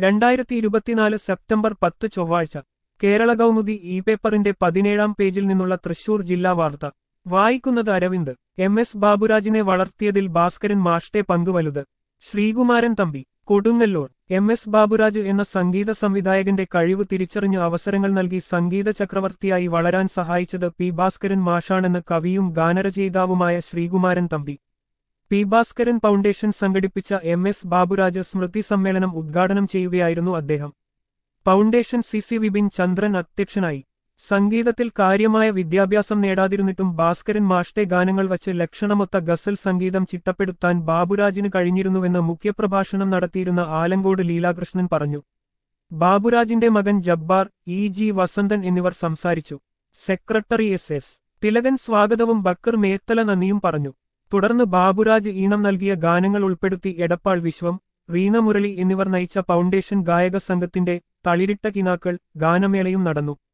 രണ്ടായിരത്തി ഇരുപത്തിനാല് സെപ്റ്റംബർ പത്ത് ചൊവ്വാഴ്ച കേരള കൗമുദി ഇ പേപ്പറിന്റെ പതിനേഴാം പേജിൽ നിന്നുള്ള തൃശൂർ ജില്ലാ വാർത്ത വായിക്കുന്നത് അരവിന്ദ് എം എസ് ബാബുരാജിനെ വളർത്തിയതിൽ ഭാസ്കരൻ മാഷ്ടെ പങ്കുവലുത് ശ്രീകുമാരൻ തമ്പി കൊടുങ്ങല്ലൂർ എം എസ് ബാബുരാജ് എന്ന സംഗീത സംവിധായകന്റെ കഴിവ് തിരിച്ചറിഞ്ഞ് അവസരങ്ങൾ നൽകി സംഗീത ചക്രവർത്തിയായി വളരാൻ സഹായിച്ചത് പി ഭാസ്കരൻ മാഷാണെന്ന് കവിയും ഗാനരചയിതാവുമായ ശ്രീകുമാരൻ തമ്പി പി ഭാസ്കരൻ ഫൗണ്ടേഷൻ സംഘടിപ്പിച്ച എം എസ് ബാബുരാജ് സ്മൃതി സമ്മേളനം ഉദ്ഘാടനം ചെയ്യുകയായിരുന്നു അദ്ദേഹം foundation C C Vipin Chandran അധ്യക്ഷനായി സംഗീതത്തിൽ കാര്യമായ വിദ്യാഭ്യാസം നേടാതിരുന്നിട്ടും ഭാസ്കരൻ മാഷ്ടെ ഗാനങ്ങൾ വച്ച് ലക്ഷണമൊത്ത ഗസൽ സംഗീതം ചിട്ടപ്പെടുത്താൻ ബാബുരാജിന് കഴിഞ്ഞിരുന്നുവെന്ന് മുഖ്യപ്രഭാഷണം നടത്തിയിരുന്ന ആലങ്കോട് ലീലാകൃഷ്ണൻ പറഞ്ഞു ബാബുരാജിന്റെ മകൻ ജബ്ബാർ ഇ ജി വസന്തൻ എന്നിവർ സംസാരിച്ചു സെക്രട്ടറി എസ് എസ് തിലകൻ സ്വാഗതവും ബക്കർ മേത്തല നന്ദിയും പറഞ്ഞു തുടർന്ന് ബാബുരാജ് ഈണം നൽകിയ ഗാനങ്ങൾ ഉൾപ്പെടുത്തി എടപ്പാൾ വിശ്വം റീന മുരളി എന്നിവർ നയിച്ച ഫൗണ്ടേഷൻ ഗായക സംഘത്തിന്റെ തളിരിട്ട കിനാക്കൾ ഗാനമേളയും നടന്നു